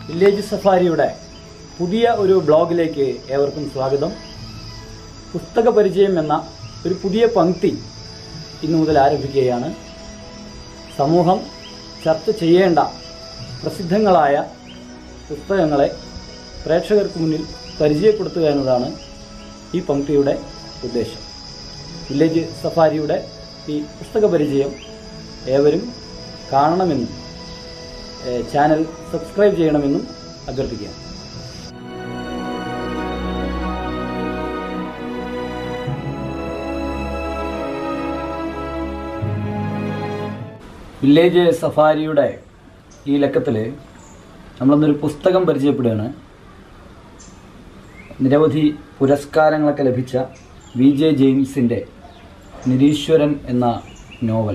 village സഫാരിയുടെ പുതിയ ഒരു ബ്ലോഗിലേക്ക് ഏവർക്കും സ്വാഗതം പുസ്തക പരിചയം എന്ന ഒരു പുതിയ പങ്ക്തി ഇന്നു മുതൽ ആരംഭിക്കുകയാണ് സമൂഹം ചർച്ച ചെയ്യേണ്ട പ്രസിദ്ധങ്ങളായ പുസ്തകങ്ങളെ പ്രേക്ഷകർക്ക് മുന്നിൽ പരിചയപ്പെടുത്തുക എന്നതാണ് ഈ പങ്ക്തിയുടെ ഉദ്ദേശം വില്ലേജ് സഫാരിയുടെ ഈ പുസ്തക പരിചയം ഏവരും കാണണമെന്നും ഏഹ് ചാനൽ സബ്സ്ക്രൈബ് ചെയ്യണമെന്നും അഭ്യർത്ഥിക്കാം വില്ലേജ് സഫാരിയുടെ ഈ ലക്കത്തിൽ നമ്മളൊന്നൊരു പുസ്തകം പരിചയപ്പെടുകയാണ് നിരവധി പുരസ്കാരങ്ങളൊക്കെ ലഭിച്ച വി ജെ ജെയിംസിൻ്റെ നിരീശ്വരൻ എന്ന നോവൽ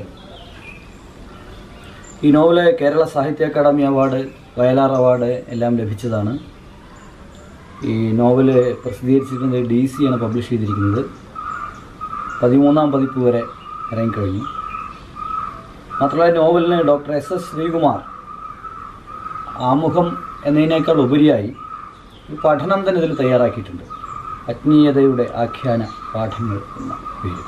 ഈ നോവല് കേരള സാഹിത്യ അക്കാദമി അവാർഡ് വയലാർ അവാർഡ് എല്ലാം ലഭിച്ചതാണ് ഈ നോവല് പ്രസിദ്ധീകരിച്ചിരിക്കുന്നത് ഡി സി ആണ് പബ്ലിഷ് ചെയ്തിരിക്കുന്നത് പതിമൂന്നാം പതിപ്പ് വരെ ഇറങ്ങിക്കഴിഞ്ഞു മാത്രമല്ല ഈ നോവലിന് ഡോക്ടർ എസ് എസ് ശ്രീകുമാർ ആമുഖം എന്നതിനേക്കാൾ ഉപരിയായി ഒരു പഠനം തന്നെ ഇതിൽ തയ്യാറാക്കിയിട്ടുണ്ട് അജ്ഞീയതയുടെ ആഖ്യാന പാഠങ്ങൾ എന്ന പേര്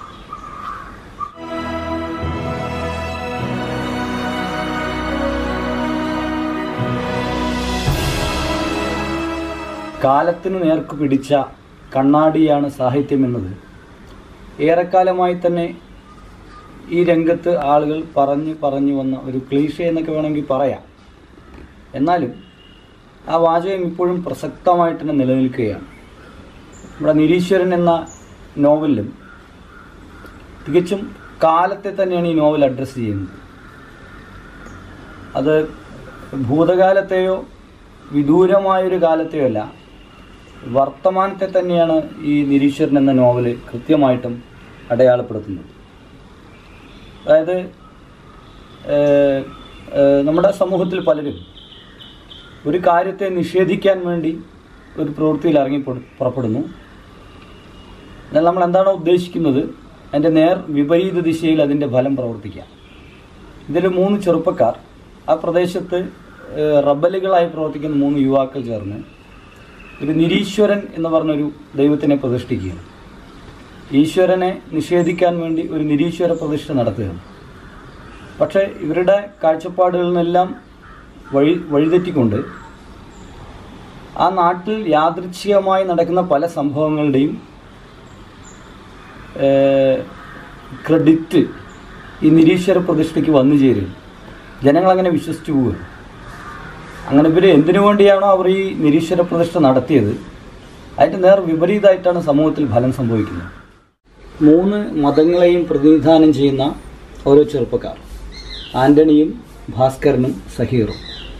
കാലത്തിനു നേർക്ക് പിടിച്ച കണ്ണാടിയാണ് സാഹിത്യം എന്നത് ഏറെക്കാലമായി തന്നെ ഈ രംഗത്ത് ആളുകൾ പറഞ്ഞു പറഞ്ഞു വന്ന ഒരു ക്ലീഷ എന്നൊക്കെ വേണമെങ്കിൽ പറയാം എന്നാലും ആ വാചകം ഇപ്പോഴും പ്രസക്തമായിട്ട് തന്നെ നിലനിൽക്കുകയാണ് നമ്മുടെ നിരീശ്വരൻ എന്ന നോവലിലും തികച്ചും കാലത്തെ തന്നെയാണ് ഈ നോവൽ അഡ്രസ്സ് ചെയ്യുന്നത് അത് ഭൂതകാലത്തെയോ വിദൂരമായൊരു കാലത്തെയോ അല്ല വർത്തമാനത്തെ തന്നെയാണ് ഈ നിരീശ്വരൻ എന്ന നോവൽ കൃത്യമായിട്ടും അടയാളപ്പെടുത്തുന്നത് അതായത് ഏഹ്, ഏഹ്, നമ്മുടെ സമൂഹത്തിൽ പലരും ഒരു കാര്യത്തെ നിഷേധിക്കാൻ വേണ്ടി ഒരു പ്രവൃത്തിയിൽ ഇറങ്ങി പുറ- പുറപ്പെടുന്നു എന്നാൽ നമ്മൾ എന്താണോ ഉദ്ദേശിക്കുന്നത് അതിൻ്റെ നേർ വിപരീത ദിശയിൽ അതിൻ്റെ ഫലം പ്രവർത്തിക്കാം ഇതിൽ മൂന്ന് ചെറുപ്പക്കാർ ആ പ്രദേശത്ത് ഏഹ്, റബ്ബലുകളായി പ്രവർത്തിക്കുന്ന മൂന്ന് യുവാക്കൾ ചേർന്ന് ഒരു നിരീശ്വരൻ എന്ന് പറഞ്ഞൊരു ദൈവത്തിനെ പ്രതിഷ്ഠിക്കുകയാണ് ഈശ്വരനെ നിഷേധിക്കാൻ വേണ്ടി ഒരു നിരീശ്വര പ്രതിഷ്ഠ നടത്തുകയാണ് പക്ഷേ ഇവരുടെ കാഴ്ചപ്പാടുകളിൽ നിന്നെല്ലാം വഴി വഴിതെറ്റിക്കൊണ്ട് ആ നാട്ടിൽ യാദൃച്ഛികമായി നടക്കുന്ന പല സംഭവങ്ങളുടെയും ക്രെഡിറ്റ് ഈ നിരീശ്വര പ്രതിഷ്ഠയ്ക്ക് വന്നു ചേരും ജനങ്ങളങ്ങനെ വിശ്വസിച്ചു പോവുകയാണ് അങ്ങനെ ഇവർ എന്തിനു വേണ്ടിയാണോ അവർ ഈ നിരീശ്വര പ്രതിഷ്ഠ നടത്തിയത് അതിൻ്റെ നേർ വിപരീതമായിട്ടാണ് സമൂഹത്തിൽ ഫലം സംഭവിക്കുന്നത് മൂന്ന് മതങ്ങളെയും പ്രതിനിധാനം ചെയ്യുന്ന ഓരോ ചെറുപ്പക്കാർ ആൻ്റണിയും ഭാസ്കരനും സഹീറും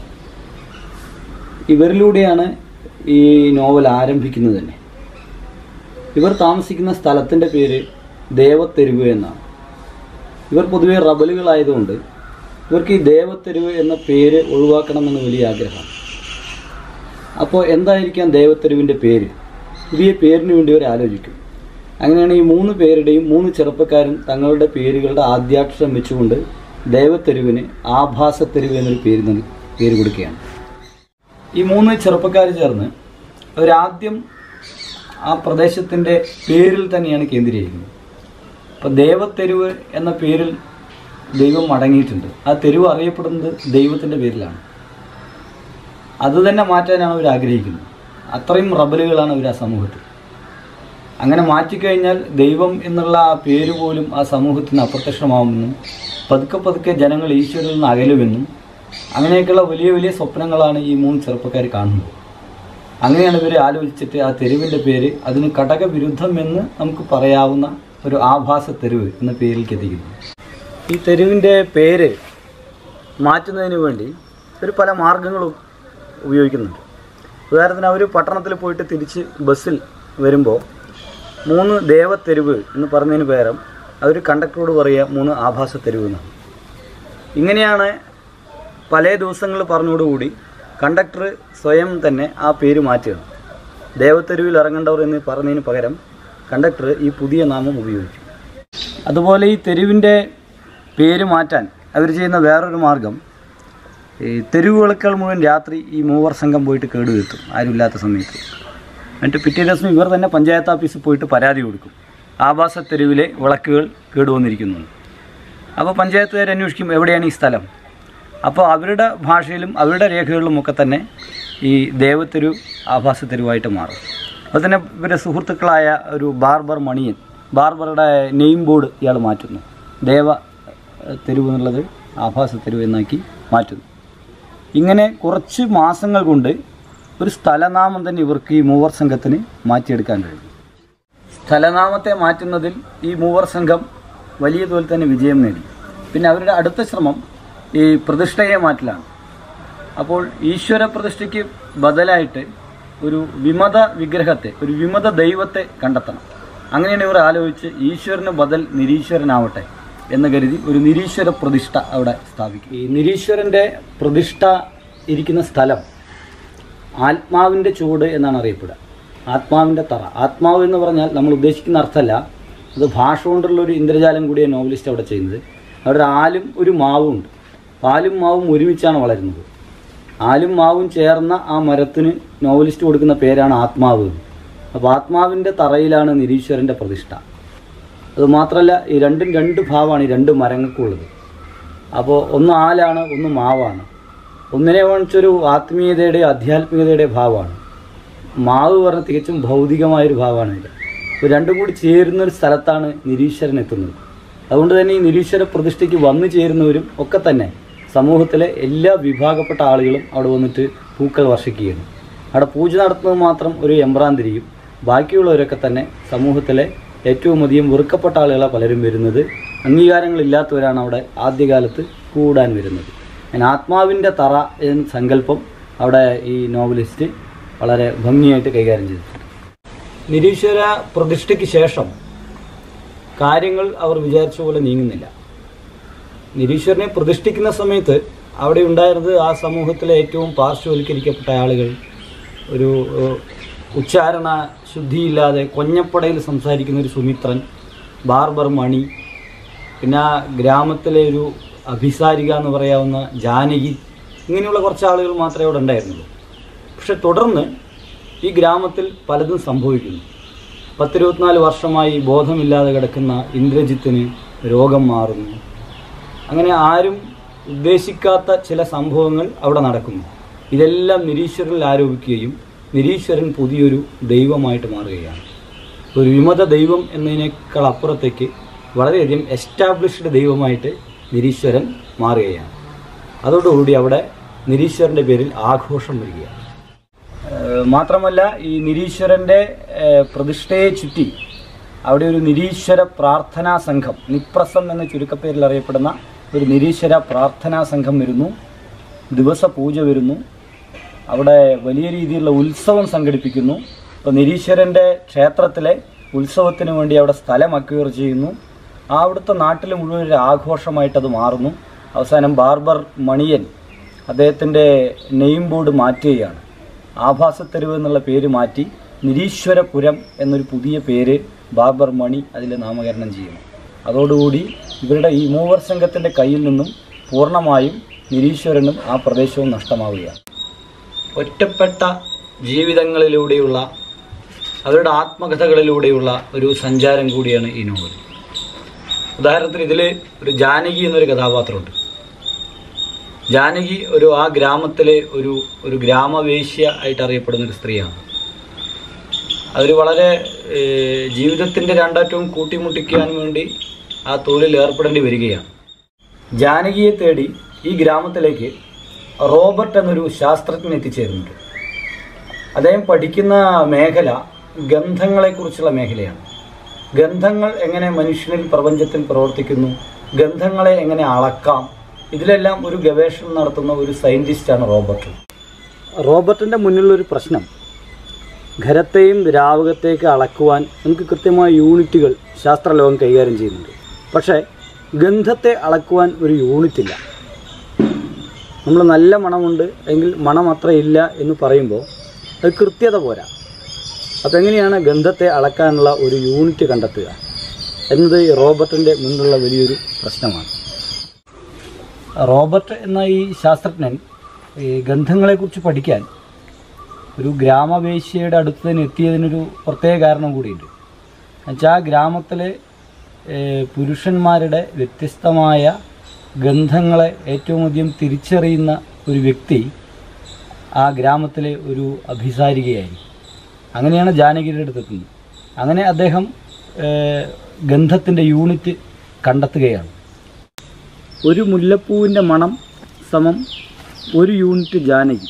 ഇവരിലൂടെയാണ് ഈ നോവൽ ആരംഭിക്കുന്നത് തന്നെ ഇവർ താമസിക്കുന്ന സ്ഥലത്തിൻ്റെ പേര് ദേവത്തെരുവ് എന്നാണ് ഇവർ പൊതുവെ റബലുകളായതുകൊണ്ട് ഇവർക്ക് ഈ ദേവത്തെരുവ് എന്ന പേര് ഒഴിവാക്കണമെന്ന് വലിയ ആഗ്രഹമാണ് അപ്പോൾ എന്തായിരിക്കാം ദേവത്തെരുവിൻ്റെ പേര് പുതിയ പേരിന് വേണ്ടി അവർ ആലോചിക്കും അങ്ങനെയാണ് ഈ മൂന്ന് പേരുടെയും മൂന്ന് ചെറുപ്പക്കാരും തങ്ങളുടെ പേരുകളുടെ ആദ്യാക്ഷരം വെച്ചുകൊണ്ട് ദേവത്തെരുവിന് ആഭാസത്തെരുവ് എന്നൊരു പേര് നൽകി പേര് കൊടുക്കുകയാണ് ഈ മൂന്ന് ചെറുപ്പക്കാർ ചേർന്ന് അവരാദ്യം ആ പ്രദേശത്തിൻ്റെ പേരിൽ തന്നെയാണ് കേന്ദ്രീകരിക്കുന്നത് അപ്പോൾ ദേവത്തെരുവ് എന്ന പേരിൽ ദൈവം അടങ്ങിയിട്ടുണ്ട് ആ തെരുവ് അറിയപ്പെടുന്നത് ദൈവത്തിൻ്റെ പേരിലാണ് അത് തന്നെ മാറ്റാനാണ് അവർ ആഗ്രഹിക്കുന്നത് അത്രയും റബലുകളാണ് അവർ ആ സമൂഹത്തിൽ അങ്ങനെ മാറ്റിക്കഴിഞ്ഞാൽ ദൈവം എന്നുള്ള ആ പേര് പോലും ആ സമൂഹത്തിന് അപ്രത്യക്ഷമാവുമെന്നും പതുക്കെ പതുക്കെ ജനങ്ങൾ ഈശ്വരിൽ നിന്ന് അകലുമെന്നും അങ്ങനെയൊക്കെയുള്ള വലിയ വലിയ സ്വപ്നങ്ങളാണ് ഈ മൂന്ന് ചെറുപ്പക്കാർ കാണുന്നത് അങ്ങനെയാണ് ഇവർ ആലോചിച്ചിട്ട് ആ തെരുവിൻ്റെ പേര് അതിന് ഘടകവിരുദ്ധം എന്ന് നമുക്ക് പറയാവുന്ന ഒരു ആഭാസ തെരുവ് എന്ന പേരിലേക്ക് എത്തിക്കുന്നു ഈ തെരുവിൻ്റെ പേര് മാറ്റുന്നതിന് വേണ്ടി ഒരു പല മാർഗങ്ങളും ഉപയോഗിക്കുന്നുണ്ട് ഉദാഹരണത്തിന് അവർ പട്ടണത്തിൽ പോയിട്ട് തിരിച്ച് ബസ്സിൽ വരുമ്പോൾ മൂന്ന് ദേവത്തെരുവ് എന്ന് പറഞ്ഞതിന് പകരം അവർ കണ്ടക്ടറോട് പറയുക മൂന്ന് ആഭാസ തെരുവ് എന്നാണ് ഇങ്ങനെയാണ് പല ദിവസങ്ങൾ പറഞ്ഞോടുകൂടി കണ്ടക്ടർ സ്വയം തന്നെ ആ പേര് മാറ്റുകയാണ് ദേവത്തെരുവിൽ ഇറങ്ങേണ്ടവർ എന്ന് പറഞ്ഞതിന് പകരം കണ്ടക്ടർ ഈ പുതിയ നാമം ഉപയോഗിച്ചു അതുപോലെ ഈ തെരുവിൻ്റെ പേര് മാറ്റാൻ അവർ ചെയ്യുന്ന വേറൊരു മാർഗം ഈ തെരുവുവിളക്കുകൾ മുഴുവൻ രാത്രി ഈ മൂവർ സംഘം പോയിട്ട് കേടുവരുത്തും ആരുമില്ലാത്ത സമയത്ത് എന്നിട്ട് പിറ്റേ ദിവസം ഇവർ തന്നെ പഞ്ചായത്ത് ഓഫീസിൽ പോയിട്ട് പരാതി കൊടുക്കും ആവാസ തെരുവിലെ വിളക്കുകൾ കേടുവന്നിരിക്കുന്നു അപ്പോൾ പഞ്ചായത്തുകാർ അന്വേഷിക്കും എവിടെയാണ് ഈ സ്ഥലം അപ്പോൾ അവരുടെ ഭാഷയിലും അവരുടെ രേഖകളിലും ഒക്കെ തന്നെ ഈ ദേവത്തെരു ആഭാസ തെരുവായിട്ട് മാറും അപ്പോൾ തന്നെ ഇവരുടെ സുഹൃത്തുക്കളായ ഒരു ബാർബർ മണിയൻ ബാർബറുടെ നെയിം ബോർഡ് ഇയാൾ മാറ്റുന്നു ദേവ ഏഹ്, തെരുവ് എന്നുള്ളത് ആഭാസ തെരുവ് എന്നാക്കി മാറ്റുന്നു ഇങ്ങനെ കുറച്ച് മാസങ്ങൾ കൊണ്ട് ഒരു സ്ഥലനാമം തന്നെ ഇവർക്ക് ഈ മൂവർ സംഘത്തിന് മാറ്റിയെടുക്കാൻ കഴിയും സ്ഥലനാമത്തെ മാറ്റുന്നതിൽ ഈ മൂവർ സംഘം വലിയ തോതിൽ തന്നെ വിജയം നേടി പിന്നെ അവരുടെ അടുത്ത ശ്രമം ഈ പ്രതിഷ്ഠയെ മാറ്റലാണ് അപ്പോൾ ഈശ്വര പ്രതിഷ്ഠയ്ക്ക് ബദലായിട്ട് ഒരു വിമത വിഗ്രഹത്തെ ഒരു വിമത ദൈവത്തെ കണ്ടെത്തണം അങ്ങനെയാണ് ഇവർ ആലോചിച്ച് ഈശ്വരന് ബദൽ നിരീശ്വരനാവട്ടെ എന്ന് കരുതി ഒരു നിരീശ്വര പ്രതിഷ്ഠ അവിടെ സ്ഥാപിക്കും ഈ നിരീശ്വരൻ്റെ പ്രതിഷ്ഠ ഇരിക്കുന്ന സ്ഥലം ആത്മാവിൻ്റെ ചൂട് എന്നാണ് അറിയപ്പെടുക ആത്മാവിൻ്റെ തറ ആത്മാവ് എന്ന് പറഞ്ഞാൽ നമ്മൾ ഉദ്ദേശിക്കുന്ന അർത്ഥമല്ല അത് ഭാഷ കൊണ്ടുള്ള ഒരു ഇന്ദ്രജാലം കൂടിയ നോവലിസ്റ്റ് അവിടെ ചെയ്യുന്നത് അവിടെ ഒരു ആലും ഒരു മാവും ഉണ്ട് പാലും മാവും ഒരുമിച്ചാണ് വളരുന്നത് ആലും മാവും ചേർന്ന ആ മരത്തിന് നോവലിസ്റ്റ് കൊടുക്കുന്ന പേരാണ് ആത്മാവ് അപ്പോൾ ആത്മാവിൻ്റെ തറയിലാണ് നിരീശ്വരൻ്റെ പ്രതിഷ്ഠ അതുമാത്രമല്ല ഈ രണ്ടും രണ്ട് ഭാവമാണ് ഈ രണ്ട് മരങ്ങൾക്കുള്ളത് അപ്പോൾ ഒന്ന് ആലാണ് ഒന്ന് മാവാണ് ഒന്നിനെ വാണിച്ചൊരു ആത്മീയതയുടെ ആധ്യാത്മികതയുടെ ഭാവമാണ് മാവ് പറഞ്ഞ തികച്ചും ഭൗതികമായൊരു ഭാവമാണ് ഇത് അപ്പോൾ രണ്ടും കൂടി ചേരുന്ന ഒരു സ്ഥലത്താണ് നിരീശ്വരൻ എത്തുന്നത് അതുകൊണ്ട് തന്നെ ഈ നിരീശ്വര പ്രതിഷ്ഠയ്ക്ക് വന്നു ചേരുന്നവരും ഒക്കെ തന്നെ സമൂഹത്തിലെ എല്ലാ വിഭാഗപ്പെട്ട ആളുകളും അവിടെ വന്നിട്ട് പൂക്കൾ വർഷിക്കുകയാണ് അവിടെ പൂജ നടത്തുന്നത് മാത്രം ഒരു എമ്പ്രാന്തിരിയും ബാക്കിയുള്ളവരൊക്കെ തന്നെ സമൂഹത്തിലെ ഏറ്റവും അധികം വെറുക്കപ്പെട്ട ആളുകളാണ് പലരും വരുന്നത് അംഗീകാരങ്ങളില്ലാത്തവരാണ് അവിടെ ആദ്യകാലത്ത് കൂടാൻ വരുന്നത് അങ്ങനെ ആത്മാവിൻ്റെ തറ എന്ന സങ്കല്പം അവിടെ ഈ നോവലിസ്റ്റ് വളരെ ഭംഗിയായിട്ട് കൈകാര്യം ചെയ്തിട്ടുണ്ട് നിരീശ്വര പ്രതിഷ്ഠയ്ക്ക് ശേഷം കാര്യങ്ങൾ അവർ വിചാരിച്ച പോലെ നീങ്ങുന്നില്ല നിരീശ്വരനെ പ്രതിഷ്ഠിക്കുന്ന സമയത്ത് അവിടെ ഉണ്ടായിരുന്നത് ആ സമൂഹത്തിലെ ഏറ്റവും പാർശ്വവൽക്കരിക്കപ്പെട്ട ആളുകൾ ഒരു ഏഹ്, ഉച്ചാരണ ശുദ്ധിയില്ലാതെ കൊഞ്ഞപ്പടയിൽ സംസാരിക്കുന്ന ഒരു സുമിത്രൻ ബാർബർ മണി പിന്നെ ആ ഗ്രാമത്തിലെ ഒരു അഭിസാരിക എന്ന് പറയാവുന്ന ജാനകി ഇങ്ങനെയുള്ള കുറച്ച് ആളുകൾ മാത്രമേ അവിടെ ഉണ്ടായിരുന്നുള്ളൂ പക്ഷെ തുടർന്ന് ഈ ഗ്രാമത്തിൽ പലതും സംഭവിക്കുന്നു പത്തിരുപത്തിനാല് വർഷമായി ബോധമില്ലാതെ കിടക്കുന്ന ഇന്ദ്രജിത്തിന് രോഗം മാറുന്നു അങ്ങനെ ആരും ഉദ്ദേശിക്കാത്ത ചില സംഭവങ്ങൾ അവിടെ നടക്കുന്നു ഇതെല്ലാം നിരീശ്വരനിൽ ആരോപിക്കുകയും നിരീശ്വരൻ പുതിയൊരു ദൈവമായിട്ട് മാറുകയാണ് ഒരു വിമത ദൈവം എന്നതിനേക്കാൾ അപ്പുറത്തേക്ക് വളരെയധികം എസ്റ്റാബ്ലിഷ്ഡ് ദൈവമായിട്ട് നിരീശ്വരൻ മാറുകയാണ് അതോടുകൂടി അവിടെ നിരീശ്വരൻ്റെ പേരിൽ ആഘോഷം വരികയാണ് ഏഹ് മാത്രമല്ല ഈ നിരീശ്വരൻ്റെ ഏഹ് പ്രതിഷ്ഠയെ ചുറ്റി അവിടെ ഒരു നിരീശ്വര പ്രാർത്ഥനാ സംഘം നിപ്രസം എന്ന ചുരുക്കപ്പേരിൽ അറിയപ്പെടുന്ന ഒരു നിരീശ്വര പ്രാർത്ഥനാ സംഘം വരുന്നു ദിവസ പൂജ വരുന്നു അവിടെ വലിയ രീതിയിലുള്ള ഉത്സവം സംഘടിപ്പിക്കുന്നു അപ്പോൾ നിരീശ്വരൻ്റെ ക്ഷേത്രത്തിലെ ഉത്സവത്തിന് വേണ്ടി അവിടെ സ്ഥലം അക്വയർ ചെയ്യുന്നു ആ അവിടുത്തെ നാട്ടിൽ മുഴുവൻ ഒരു ആഘോഷമായിട്ട് അത് മാറുന്നു അവസാനം ബാർബർ മണിയൻ അദ്ദേഹത്തിൻ്റെ നെയിം ബോർഡ് മാറ്റുകയാണ് ആഭാസത്തെരുവ് എന്നുള്ള പേര് മാറ്റി നിരീശ്വരപുരം എന്നൊരു പുതിയ പേര് ബാർബർ മണി അതിൽ നാമകരണം ചെയ്യുന്നു അതോടുകൂടി ഇവരുടെ ഈ മൂവർ സംഘത്തിൻ്റെ കയ്യിൽ നിന്നും പൂർണ്ണമായും നിരീശ്വരനും ആ പ്രദേശവും നഷ്ടമാവുകയാണ് ഒറ്റപ്പെട്ട ജീവിതങ്ങളിലൂടെയുള്ള അവരുടെ ആത്മകഥകളിലൂടെയുള്ള ഒരു സഞ്ചാരം കൂടിയാണ് ഈ നോവൽ ഉദാഹരണത്തിന് ഇതിൽ ഒരു ജാനകി എന്നൊരു കഥാപാത്രമുണ്ട് ജാനകി ഒരു ആ ഗ്രാമത്തിലെ ഒരു ഒരു ഗ്രാമവേശ്യ ആയിട്ട് അറിയപ്പെടുന്ന ഒരു സ്ത്രീയാണ് അവർ വളരെ ഏഹ്, ജീവിതത്തിൻ്റെ രണ്ടറ്റവും കൂട്ടിമുട്ടിക്കാൻ വേണ്ടി ആ തൊഴിലിൽ ഏർപ്പെടേണ്ടി വരികയാണ് ജാനകിയെ തേടി ഈ ഗ്രാമത്തിലേക്ക് റോബർട്ട് എന്നൊരു ശാസ്ത്രജ്ഞൻ എത്തിച്ചേരുന്നുണ്ട് അദ്ദേഹം പഠിക്കുന്ന മേഖല ഗന്ധങ്ങളെക്കുറിച്ചുള്ള മേഖലയാണ് ഗന്ധങ്ങൾ എങ്ങനെ മനുഷ്യനിൽ പ്രപഞ്ചത്തിൽ പ്രവർത്തിക്കുന്നു ഗന്ധങ്ങളെ എങ്ങനെ അളക്കാം ഇതിലെല്ലാം ഒരു ഗവേഷണം നടത്തുന്ന ഒരു സയൻറ്റിസ്റ്റാണ് റോബർട്ട് റോബർട്ടിൻ്റെ മുന്നിലുള്ളൊരു പ്രശ്നം ഖരത്തെയും ദ്രാവകത്തേക്ക് അളക്കുവാൻ നമുക്ക് കൃത്യമായ യൂണിറ്റുകൾ ശാസ്ത്രലോകം കൈകാര്യം ചെയ്യുന്നുണ്ട് പക്ഷേ ഗന്ധത്തെ അളക്കുവാൻ ഒരു യൂണിറ്റ് ഇല്ല നമ്മൾ നല്ല മണമുണ്ട് എങ്കിൽ മണം അത്ര ഇല്ല എന്ന് പറയുമ്പോൾ അത് കൃത്യത പോരാ അപ്പോൾ എങ്ങനെയാണ് ഗന്ധത്തെ അളക്കാനുള്ള ഒരു യൂണിറ്റ് കണ്ടെത്തുക എന്നത് ഈ റോബർട്ടിൻ്റെ മുന്നിലുള്ള വലിയൊരു പ്രശ്നമാണ് റോബർട്ട് എന്ന ഈ ശാസ്ത്രജ്ഞൻ ഈ ഗന്ധങ്ങളെക്കുറിച്ച് പഠിക്കാൻ ഒരു ഗ്രാമവേശ്യയുടെ അടുത്ത് തന്നെ എത്തിയതിനൊരു പ്രത്യേക കാരണം കൂടിയുണ്ട് എന്നുവെച്ചാൽ ആ ഗ്രാമത്തിലെ ഏഹ്, പുരുഷന്മാരുടെ വ്യത്യസ്തമായ ഗന്ധങ്ങളെ ഏറ്റവും അധികം തിരിച്ചറിയുന്ന ഒരു വ്യക്തി ആ ഗ്രാമത്തിലെ ഒരു അഭിസാരികയായി അങ്ങനെയാണ് ജാനകിയുടെ അടുത്തെത്തുന്നത് അങ്ങനെ അദ്ദേഹം ഏഹ്, ഗന്ധത്തിൻ്റെ യൂണിറ്റ് കണ്ടെത്തുകയാണ് ഒരു മുല്ലപ്പൂവിൻ്റെ മണം സമം ഒരു യൂണിറ്റ് ജാനകി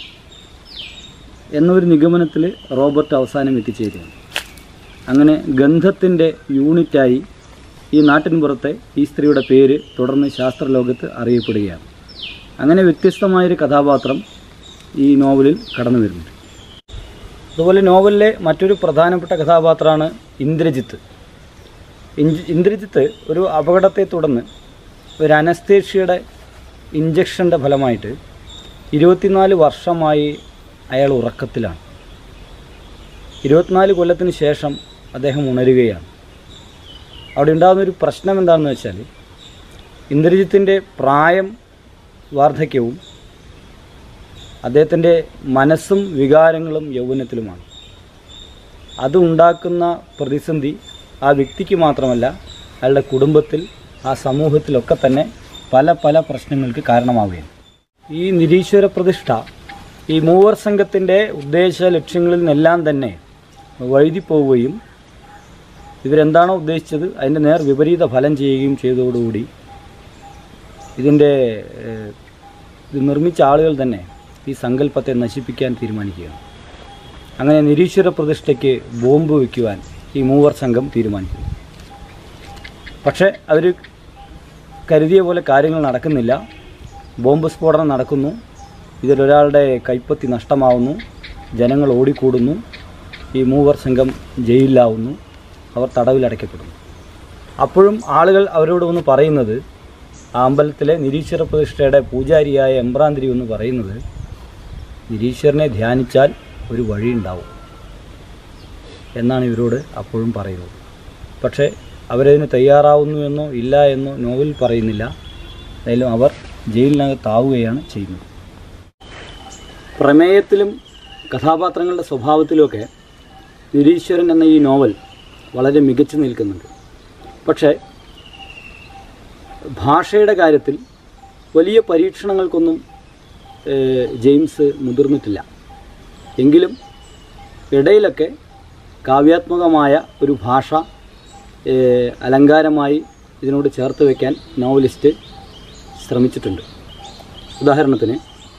എന്നൊരു നിഗമനത്തിൽ റോബർട്ട് അവസാനം എത്തിച്ചേരുകയാണ് അങ്ങനെ ഗന്ധത്തിൻ്റെ യൂണിറ്റായി ഈ നാട്ടിൻപുറത്തെ ഈ സ്ത്രീയുടെ പേര് തുടർന്ന് ശാസ്ത്രലോകത്ത് അറിയപ്പെടുകയാണ് അങ്ങനെ വ്യത്യസ്തമായൊരു കഥാപാത്രം ഈ നോവലിൽ കടന്നു വരുന്നുണ്ട് അതുപോലെ നോവലിലെ മറ്റൊരു പ്രധാനപ്പെട്ട കഥാപാത്രമാണ് ഇന്ദ്രജിത്ത് ഇഞ്ച്- ഇന്ദ്രജിത്ത് ഒരു അപകടത്തെ തുടർന്ന് ഒരു അനസ്തേഷ്യയുടെ ഇഞ്ചക്ഷൻ്റെ ഫലമായിട്ട് ഇരുപത്തിനാല് വർഷമായി അയാൾ ഉറക്കത്തിലാണ് ഇരുപത്തിനാല് കൊല്ലത്തിന് ശേഷം അദ്ദേഹം ഉണരുകയാണ് അവിടെ ഉണ്ടാകുന്ന ഒരു പ്രശ്നം എന്താണെന്ന് വെച്ചാൽ ഇന്ദ്രജിത്തിൻ്റെ പ്രായം വാർദ്ധക്യവും അദ്ദേഹത്തിൻ്റെ മനസ്സും വികാരങ്ങളും യൗവനത്തിലുമാണ് അത് ഉണ്ടാക്കുന്ന പ്രതിസന്ധി ആ വ്യക്തിക്ക് മാത്രമല്ല അയാളുടെ കുടുംബത്തിൽ ആ സമൂഹത്തിലൊക്കെ തന്നെ പല പല പ്രശ്നങ്ങൾക്ക് കാരണമാവുകയാണ് ഈ നിരീശ്വര പ്രതിഷ്ഠ ഈ മൂവർ സംഘത്തിൻ്റെ ഉദ്ദേശ ലക്ഷ്യങ്ങളിൽ നിന്നെല്ലാം തന്നെ വഴുതിപ്പോവുകയും ഇവരെന്താണോ ഉദ്ദേശിച്ചത് അതിൻ്റെ നേർ വിപരീത ഫലം ചെയ്യുകയും ചെയ്തതോടുകൂടി ഇതിൻ്റെ ഏഹ്, ഇത് നിർമ്മിച്ച ആളുകൾ തന്നെ ഈ സങ്കല്പത്തെ നശിപ്പിക്കാൻ തീരുമാനിക്കുകയാണ് അങ്ങനെ നിരീശ്വര പ്രതിഷ്ഠയ്ക്ക് ബോംബ് വയ്ക്കുവാൻ ഈ മൂവർ സംഘം തീരുമാനിക്കുന്നു പക്ഷേ അവർ കരുതിയ പോലെ കാര്യങ്ങൾ നടക്കുന്നില്ല ബോംബ് സ്ഫോടനം നടക്കുന്നു ഇതിലൊരാളുടെ കൈപ്പത്തി നഷ്ടമാവുന്നു ജനങ്ങൾ ഓടിക്കൂടുന്നു ഈ മൂവർ സംഘം ജയിലിലാവുന്നു അവർ തടവിലടയ്ക്കപ്പെടുന്നു അപ്പോഴും ആളുകൾ അവരോട് ഒന്ന് പറയുന്നത് ആ അമ്പലത്തിലെ നിരീശ്വര പ്രതിഷ്ഠയുടെ പൂജാരിയായ എമ്പ്രാന്തിരി എന്ന് പറയുന്നത് നിരീശ്വരനെ ധ്യാനിച്ചാൽ ഒരു വഴിയുണ്ടാവും എന്നാണ് ഇവരോട് അപ്പോഴും പറയുന്നത് പക്ഷേ അവരതിന് തയ്യാറാവുന്നു എന്നോ ഇല്ല എന്നോ നോവൽ പറയുന്നില്ല എന്തായാലും അവർ ജയിലിനകത്താവുകയാണ് ചെയ്യുന്നത് പ്രമേയത്തിലും കഥാപാത്രങ്ങളുടെ സ്വഭാവത്തിലുമൊക്കെ നിരീശ്വരൻ എന്ന ഈ നോവൽ വളരെ മികച്ചു നിൽക്കുന്നുണ്ട് പക്ഷേ ഭാഷയുടെ കാര്യത്തിൽ വലിയ പരീക്ഷണങ്ങൾക്കൊന്നും ഏഹ്, ജെയിംസ് മുതിർന്നിട്ടില്ല എങ്കിലും ഇടയിലൊക്കെ കാവ്യാത്മകമായ ഒരു ഭാഷ ഏഹ്, അലങ്കാരമായി ഇതിനോട് ചേർത്ത് വയ്ക്കാൻ നോവലിസ്റ്റ് ശ്രമിച്ചിട്ടുണ്ട് ഉദാഹരണത്തിന്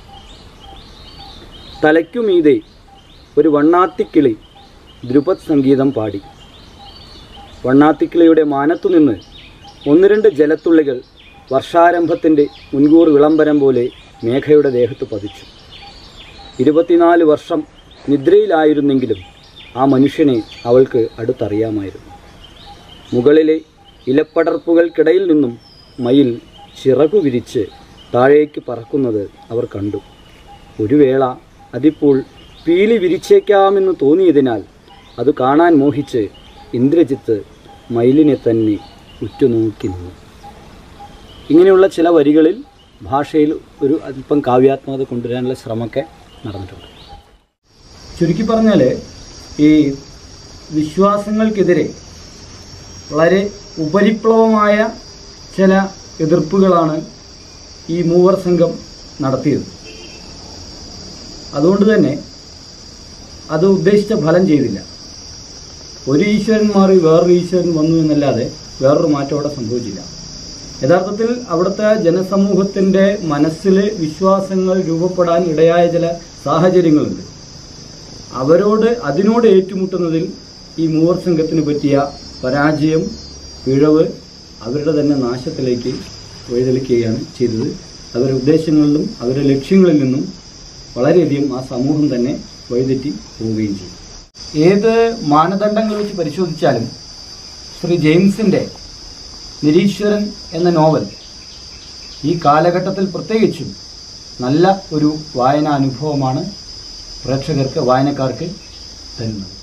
തലയ്ക്കുമീതെ ഒരു വണ്ണാത്തിക്കിളി ധ്രുപദ് സംഗീതം പാടി വണ്ണാത്തിക്കിളിയുടെ മാനത്തുനിന്ന് ഒന്ന് രണ്ട് ജലത്തുള്ളികൾ വർഷാരംഭത്തിൻ്റെ മുൻകൂർ വിളംബരം പോലെ മേഘയുടെ ദേഹത്ത് പതിച്ചു ഇരുപത്തിനാല് വർഷം നിദ്രയിലായിരുന്നെങ്കിലും ആ മനുഷ്യനെ അവൾക്ക് അടുത്തറിയാമായിരുന്നു മുകളിലെ ഇലപ്പടർപ്പുകൾക്കിടയിൽ നിന്നും മയിൽ ചിറകു വിരിച്ച് താഴേക്ക് പറക്കുന്നത് അവർ കണ്ടു ഒരു വേള അതിപ്പോൾ പീലി വിരിച്ചേക്കാമെന്ന് തോന്നിയതിനാൽ അത് കാണാൻ മോഹിച്ച് ഇന്ദ്രജിത്ത് മയിലിനെ തന്നെ ഉറ്റുനോക്കി നിന്നു ഇങ്ങനെയുള്ള ചില വരികളിൽ ഭാഷയിൽ ഒരു അല്പം കാവ്യാത്മകത കൊണ്ടുവരാനുള്ള ശ്രമമൊക്കെ നടന്നിട്ടുണ്ട് ചുരുക്കി പറഞ്ഞാൽ ഈ വിശ്വാസങ്ങൾക്കെതിരെ വളരെ ഉപരിപ്ലവമായ ചില എതിർപ്പുകളാണ് ഈ മൂവർ സംഘം നടത്തിയത് അതുകൊണ്ട് തന്നെ അത് ഉദ്ദേശിച്ച ഫലം ചെയ്തില്ല ഒരു ഈശ്വരൻ മാറി വേറൊരു ഈശ്വരൻ വന്നു എന്നല്ലാതെ വേറൊരു മാറ്റം അവിടെ സംഭവിച്ചില്ല യഥാർത്ഥത്തിൽ അവിടുത്തെ ജനസമൂഹത്തിൻ്റെ മനസ്സിൽ വിശ്വാസങ്ങൾ രൂപപ്പെടാൻ ഇടയായ ചില സാഹചര്യങ്ങളുണ്ട് അവരോട് അതിനോട് ഏറ്റുമുട്ടുന്നതിൽ ഈ മൂവർ സംഘത്തിന് പറ്റിയ പരാജയം പിഴവ് അവരുടെ തന്നെ നാശത്തിലേക്ക് വഴിതെളിക്കുകയാണ് ചെയ്തത് അവരുടെ ഉദ്ദേശങ്ങളിലും അവരുടെ ലക്ഷ്യങ്ങളിൽ നിന്നും വളരെയധികം ആ സമൂഹം തന്നെ വഴിതെറ്റി പോവുകയും ചെയ്യും ഏത് മാനദണ്ഡങ്ങൾ വെച്ച് പരിശോധിച്ചാലും ശ്രീ ജെയിംസിൻ്റെ നിരീശ്വരൻ എന്ന നോവൽ ഈ കാലഘട്ടത്തിൽ പ്രത്യേകിച്ചും നല്ല ഒരു വായനാനുഭവമാണ് പ്രേക്ഷകർക്ക് വായനക്കാർക്ക് തരുന്നത്